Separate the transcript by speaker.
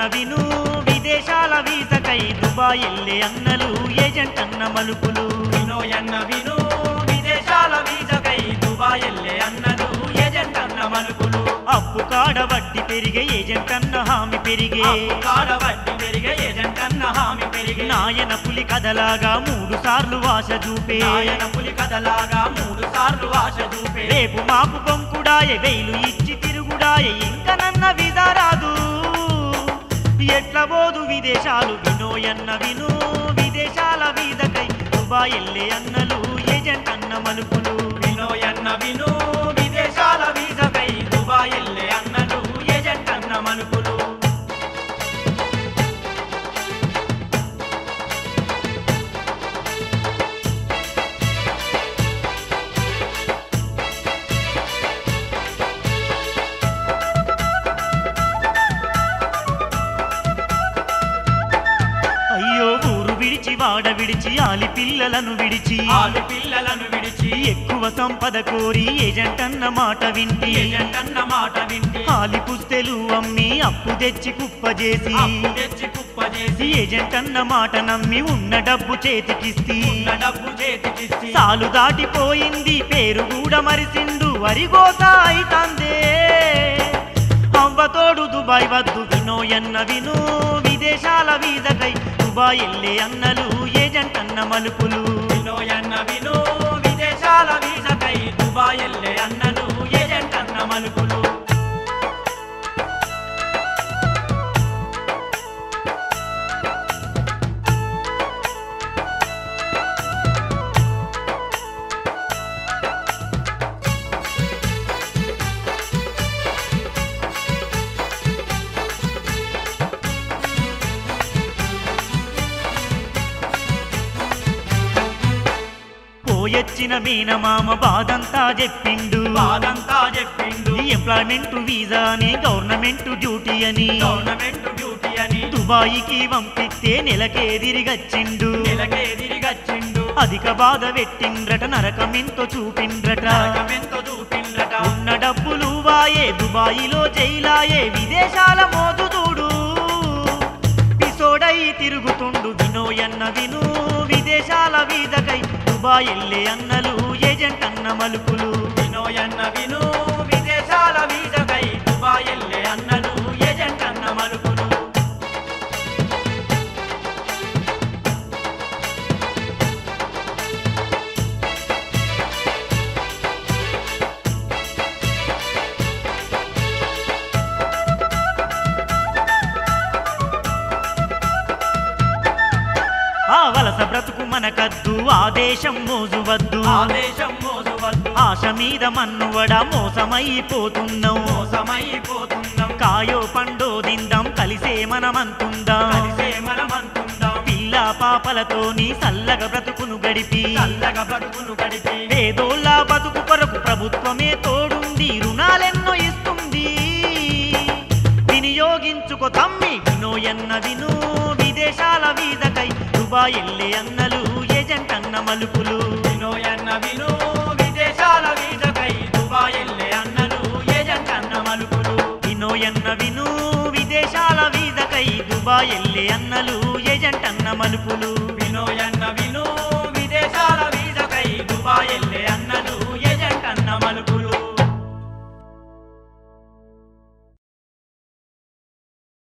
Speaker 1: అన్న విను విదేశాల వీసకై దుబాయ్ ఎల్లే అన్నలు ఏజెంట్ అన్న మలుపులు
Speaker 2: వినోయన్న విను విదేశాల వీసకై దుబాయ్ ఎల్లే అన్నలు ఏజెంట్ అన్న మలుపులు
Speaker 1: అప్పు కాడ వడ్డీ పెరిగే ఏజెంట్ అన్న హామీ పెరిగే
Speaker 2: అప్పు కాడ వడ్డీ పెరిగే ఏజెంట్ అన్న హామీ పెరిగే
Speaker 1: నాయన పులి కథలాగా మూడు సార్లు వాస చూపే
Speaker 2: నాయన పులి కథలాగా మూడు సార్లు ఆశ చూపే
Speaker 1: రేపు మాకు బొంకుడాయే వెయిలు ఇచ్చి తిరుగుడాయే ఇంక నన్న విధారాదు ఎట్ల పోదు విదేశాలు వినోయన్న విను విదేశాల వీధకై దుబాయ్ ఎల్లే అన్నలు ఏజెంట్ అన్న మలుపులు
Speaker 2: వినోయన్న విను విదేశాల వీసకై దుబాయ్ ఎల్లే అన్నలు ఏజెంట్ అన్న మలుపులు
Speaker 1: అయ్యో ఊరు విడిచి వాడ విడిచి ఆలి పిల్లలను విడిచి
Speaker 2: ఆలు పిల్లలను విడిచి
Speaker 1: ఎక్కువ సంపద కోరి ఏజెంట్ అన్న మాట వింటి
Speaker 2: ఏజెంట్ అన్న మాట వింటి
Speaker 1: ఆలి పుస్తెలు అమ్మి అప్పు తెచ్చి కుప్పజేసి
Speaker 2: అప్పు తెచ్చి కుప్ప చేసి
Speaker 1: ఏజెంట్ అన్న మాట నమ్మి ఉన్న డబ్బు చేతికిస్తి
Speaker 2: ఉన్న డబ్బు చేతికిచ్చి
Speaker 1: సాలు దాటిపోయింది పేరు కూడా మరిసిండు వరిగోత అయితందే అవ్వతోడు దుబాయ్ వద్దు వినోయన్న విను విదేశాల వీధకై దుబాయ్ ఎల్లే అన్నలు ఏజెంట్ అన్న మలుపులు
Speaker 2: వినోయన్న విను విదేశాల వీసకై దుబాయ్ ఎల్లే అన్నలు ఏజెంట్ అన్న మలుపులు
Speaker 1: పోయొచ్చిన మీనమామ బాదంతా చెప్పిండు
Speaker 2: బాదంతా చెప్పిండు
Speaker 1: ఈ ఎంప్లాయ్మెంట్ వీసా అని గవర్నమెంట్ డ్యూటీ అని
Speaker 2: గవర్నమెంట్ డ్యూటీ అని
Speaker 1: దుబాయికి పంపిస్తే నెలకే తిరిగచ్చిండు
Speaker 2: నెలకే తిరిగచ్చిండు
Speaker 1: అధిక బాధ పెట్టిండ్రట నరకమెంతో చూపిండ్రట
Speaker 2: నరకమెంతో చూపిండ్రట
Speaker 1: ఉన్న డబ్బులు వాయే దుబాయిలో జైలాయే విదేశాల మోదు చూడు పిసోడై తిరుగుతుండు వినోయన్న విను విదేశాల వీధకై దుబాయ్ ఎల్లే అన్నలు ఏజెంట్ అన్న మలుపులు
Speaker 2: వినోయన్న విను విదేశాల వీసకై దుబాయ్ ఎల్లే అన్నలు ఏజెంట్ అన్న మలుపులు
Speaker 1: ఆ వలస బ్రతుకు మనకద్దు ఆదేశం మోజువద్దు
Speaker 2: ఆదేశం మోసువద్దు
Speaker 1: ఆశ మీద మన్నువడ మోసమైపోతున్నాం
Speaker 2: మోసమైపోతున్నాం
Speaker 1: కాయో పండో దిందాం కలిసే మనమంతుందాం
Speaker 2: కలిసే మనమంటుందాం
Speaker 1: పిల్ల పాపలతోని సల్లగ బ్రతుకును గడిపి
Speaker 2: చల్లగా బ్రతుకును గడిపి
Speaker 1: పేదోళ్ళ బతుకు కొరకు ప్రభుత్వమే తోడుంది రుణాలెన్నో ఇస్తుంది వినియోగించుకో తమ్మి వినోయన్న విను విదేశాల వీధకై దుబాయ్ ఎల్లే అన్నలు ఏజెంట్ అన్న మలుపులు
Speaker 2: వినోయన్న విను విదేశాల వీసకై దుబాయ్ ఎల్లే అన్నలు ఏజెంట్ అన్న మలుపులు
Speaker 1: వినోయన్న విను విదేశాల వీధకై దుబాయ్ ఎల్లే అన్నలు ఏజెంట్ అన్న మలుపులు